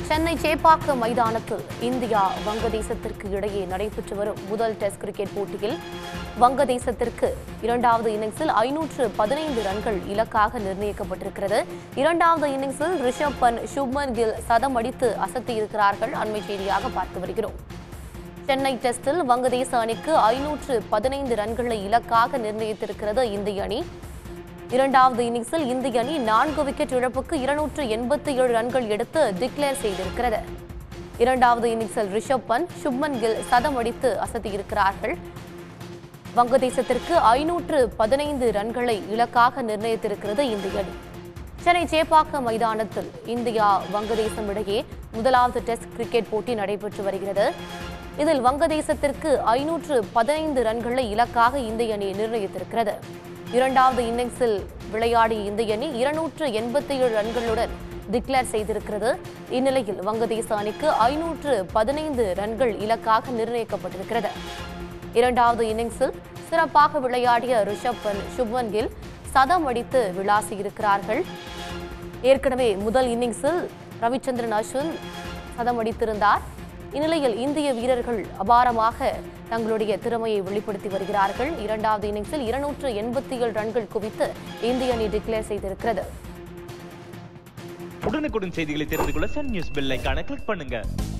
சென்னை சேப்பாக்கம் மைதானத்தில் இந்தியா வங்கதேசத்திற்கு இடையே நடைபெற்று வரும் முதல் டெஸ்ட் கிரிக்கெட் போட்டியில் வங்கதேசத்திற்கு இரண்டாவது இன்னிங்ஸில் ஐநூற்று பதினைந்து ரன்கள் இலக்காக நிர்ணயிக்கப்பட்டிருக்கிறது இரண்டாவது இன்னிங்ஸில் ரிஷப் பந்த் சுப்மன் கில் சதம் அடித்து அசத்தியிருக்கிறார்கள் அண்மை செய்தியாக பார்த்து வருகிறோம் சென்னை டெஸ்டில் வங்கதேச அணிக்கு ஐநூற்று பதினைந்து ரன்களை இலக்காக நிர்ணயித்திருக்கிறது இந்திய அணி இரண்டாவது இன்னிங்ஸில் இந்திய அணி நான்கு விக்கெட் இழப்புக்கு இருநூற்று எண்பத்தி ஏழு ரன்கள் எடுத்து டிக்ளேர் செய்திருக்கிறது இரண்டாவது இன்னிங்ஸில் ரிஷப் பந்த் சுப்மன் கில் சதம் அடித்து அசத்தியிருக்கிறார்கள் வங்கதேசத்திற்கு ஐநூற்று பதினைந்து ரன்களை இலக்காக நிர்ணயித்திருக்கிறது இந்திய அணி சென்னை சேப்பாக்கம் மைதானத்தில் இந்தியா வங்கதேசம் இடையே முதலாவது டெஸ்ட் கிரிக்கெட் போட்டி நடைபெற்று வருகிறது இதில் வங்கதேசத்திற்கு ஐநூற்று பதினைந்து ரன்களை இலக்காக இந்திய அணி நிர்ணயித்திருக்கிறது இரண்டாவது இன்னிங்ஸில் விளையாடிய இந்திய அணி இருநூற்று எண்பத்தி ஏழு ரன்களுடன் டிக்ளேர் செய்திருக்கிறது இந்நிலையில் வங்கதேச அணிக்கு ஐநூற்று பதினைந்து ரன்கள் இலக்காக நிர்ணயிக்கப்பட்டிருக்கிறது இரண்டாவது இன்னிங்ஸில் சிறப்பாக விளையாடிய ரிஷப் பந்த் சுப்மன் கில் சதம் அடித்து விளாசியிருக்கிறார்கள் ஏற்கனவே முதல் இன்னிங்ஸில் ரவிச்சந்திரன் அஸ்வின் சதம் அடித்திருந்தார் இந்நிலையில் இந்திய வீரர்கள் அபாரமாக தங்களுடைய திறமையை வெளிப்படுத்தி வருகிறார்கள் இரண்டாவது இன்னிங்ஸில் இருநூற்று எண்பத்தி ஏழு ரன்கள் குவித்து இந்திய அணி டிக்ளேர் செய்திருக்கிறது உடனுக்குடன் செய்திகளை தெரிந்து கொள்ள சன் நியூஸ் பெல் ஐகானை கிளிக் பண்ணுங்க